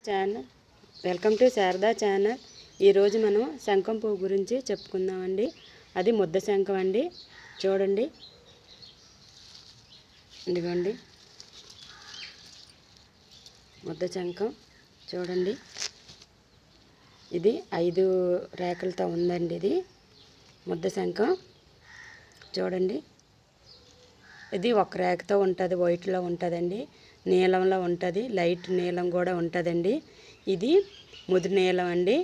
channel welcome to Sharada channel ఈరోజు మనం శంఖం పువ్వు గురించి చెప్పుకుందామండి అది ముద్ద శంఖం అండి చూడండి ఇదిగోండి ముద్ద శంఖం చూడండి ఇది ఐదు రేఖలతో ఉందండి ఇది ముద్ద శంఖం చూడండి ఇది ఒక రేఖతో ఉంటుంది వైట్లో ఉంటుందండి నీలంలో ఉంటుంది లైట్ నీలం కూడా ఉంటుందండి ఇది ముదురు నీలం అండి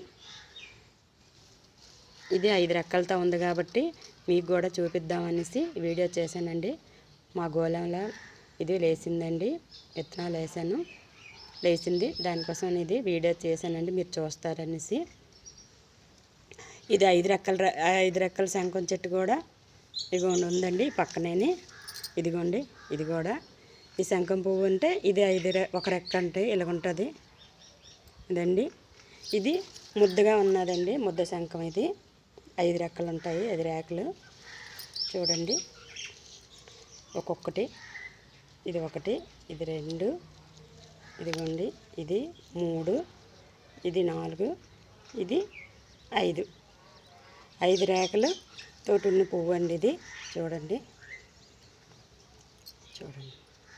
ఇది ఐదు రెక్కలతో ఉంది కాబట్టి మీకు కూడా చూపిద్దామనేసి వీడియో చేశానండి మా గోళంలో ఇది లేచిందండి విత్తనాలు వేసాను లేచింది దానికోసం ఇది వీడియో చేశానండి మీరు చూస్తారనేసి ఇది ఐదు రెక్కల ర- ఐదు రెక్కల శంఖం చెట్టు కూడా ఇదిగోండి ఉందండి పక్కనేని ఇదిగోండి ఇది కూడా ఈ శంఖం పువ్వు అంటే ఇది ఐదు రె ఒక రెక్క అంటే ఇలా ఉంటుంది ఇదండి ఇది ముద్దగా ఉన్నదండి ముద్ద శంఖం ఇది ఐదు రెక్కలు ఉంటాయి ఐదు రేఖలు చూడండి ఒక్కొక్కటి ఇది ఒకటి ఇది రెండు ఇదిగోండి ఇది మూడు ఇది నాలుగు ఇది ఐదు ఐదు రేఖలు తోటి ఉన్న పువ్వు అండి ఇది చూడండి చూడండి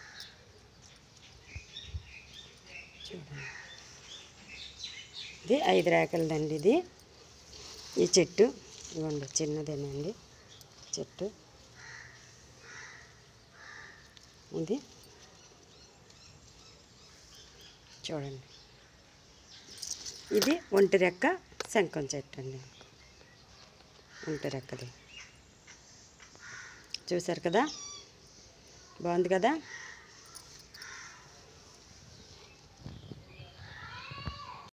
చూడండి ఇది ఐదు రేఖలదండి ఇది ఈ చెట్టు ఇవ్వండి చిన్నదేనండి చెట్టు ఇది చూడండి ఇది ఒంటి రెక్క శంఖం చెట్టు అండి ఒంటి రెక్కది చూసారు కదా బాగుంది కదా